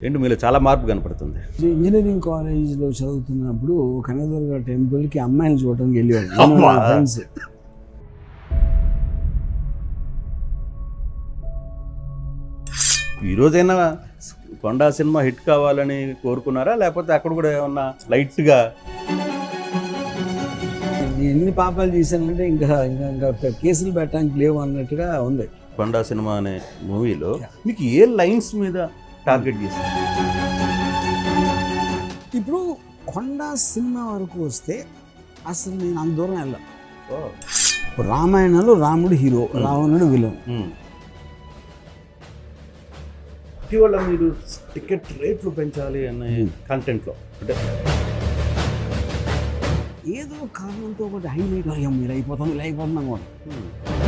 ఏంటి మీలో చాలా మార్పు కనపడుతుంది ఇంజనీరింగ్ కాలేజ్లో చదువుతున్నప్పుడు కనకదుర్గ టెంపుల్కి అమ్మాయిలు చూడడానికి వెళ్ళేవాడు అమ్మా. ఫ్రెండ్స్ ఈ రోజైనా కొండా సినిమా హిట్ కావాలని కోరుకున్నారా లేకపోతే అక్కడ కూడా ఏమన్నా లైట్గా ఎన్ని పాపాలు చేశానంటే ఇంకా ఇంకా ఇంకా కేసులు పెట్టడానికి లేవు అన్నట్టుగా ఉంది కొండా సినిమా అనే మూవీలో మీకు ఏ లైన్స్ మీద టార్గెట్ చేశారు ఇప్పుడు కొండ సినిమా వరకు వస్తే అసలు నేను అంత దూరం వెళ్ళా ఇప్పుడు రామాయణంలో రాముడు హీరో రావణుడు విలన్ మ్మ్. ఇటీవల మీరు టికెట్ రేట్లు పెంచాలి అనే కంటెంట్లో అంటే ఏదో కారణంతో ఒకటి హైలైట్ అయ్యాం ఇలా అయిపోతాం ఇలా అయిపోతున్నాం కూడా మ్మ్.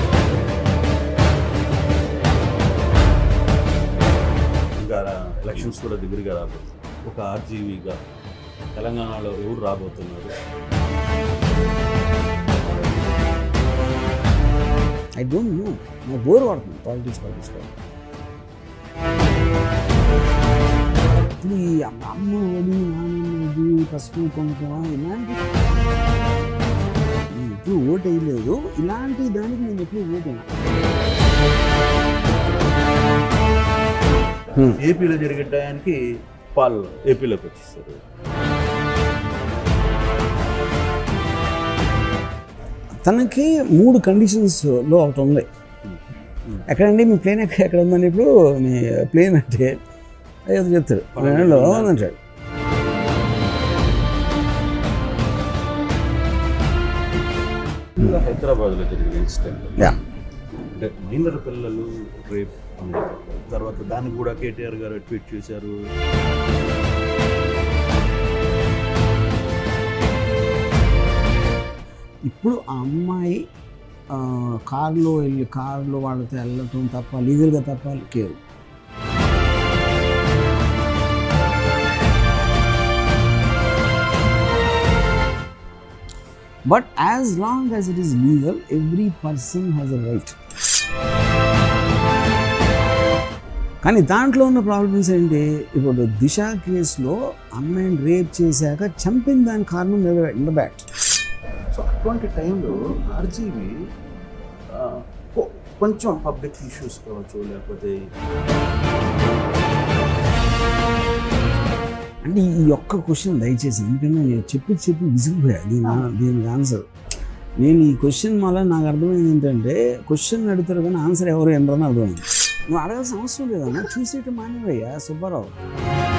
ఇంకా ఎలక్షన్స్ కూడా దగ్గరగా రాబోతుంది ఒక ఆర్జీవీగా తెలంగాణలో ఎవరు రాబోతున్నారు ఐ డోంట్ నో నాకు బోర్ పడుతుంది పాలిటిక్స్ పాలిటిక్స్ ఇప్పుడు ఈ అమ్మ అమ్మ ఒడి నాన్న ఒడి పసుపు కుంకుమ ఇలాంటి నేను ఎప్పుడు ఓటు వేయలేదు ఇలాంటి దానికి నేను ఎప్పుడు ఓటు వేయను. ఏపీలో జరిగే టయానికి పాల్ ఏపీలోకి వచ్చేస్తారు తనకి మూడు కండిషన్స్లో ఒకటి ఉంది ఎక్కడండి మీ ప్లేన్ ఎక్కడ ఎక్కడ ఉందని ఇప్పుడు మీ ప్లేన్ అంటే ఏదో చెప్తాడు పన్నెండులో ఉందంటాడు హైదరాబాద్లో జరిగిన ఇన్సిడెంట్ యా అంటే మైనర్ పిల్లలు రేప్ అన్నారు. తర్వాత దానికి కూడా కేటీఆర్ గారు ట్వీట్ చేశారు ఇప్పుడు ఆ అమ్మాయి ఆ, కారులో వెళ్ళి కారులో వాళ్ళతో వెళ్ళటం తప్ప లీగల్గా తప్ప care but as long as it is legal every person has a right కానీ దాంట్లో ఉన్న ప్రాబ్లమ్స్ ఏంటి ఇప్పుడు దిశ కేసులో అమ్మాయిని రేప్ చేశాక చంపిన దాని కారణం ఇన్ ద బ్యాట్ సో అటువంటి టైంలో ఆర్జీవి కొంచెం పబ్లిక్ ఇష్యూస్ కావచ్చు లేకపోతే అంటే ఈ ఒక్క క్వశ్చన్ దయచేసి ఎందుకంటే నేను చెప్పి చెప్పి విసిగిపోయా దీని ఆ- దీనికి ఆన్సర్ నేను ఈ క్వశ్చన్ వల్ల నాకు అర్థమైంది ఏంటంటే క్వశ్చన్ అడుగుతారు కానీ ఆన్సర్ ఎవరు ఎండరని అర్థమైంది నువ్వు అడగాల్సిన అవసరం లేదన్నా చూసేట మానేవయ్యా సుబ్బారావు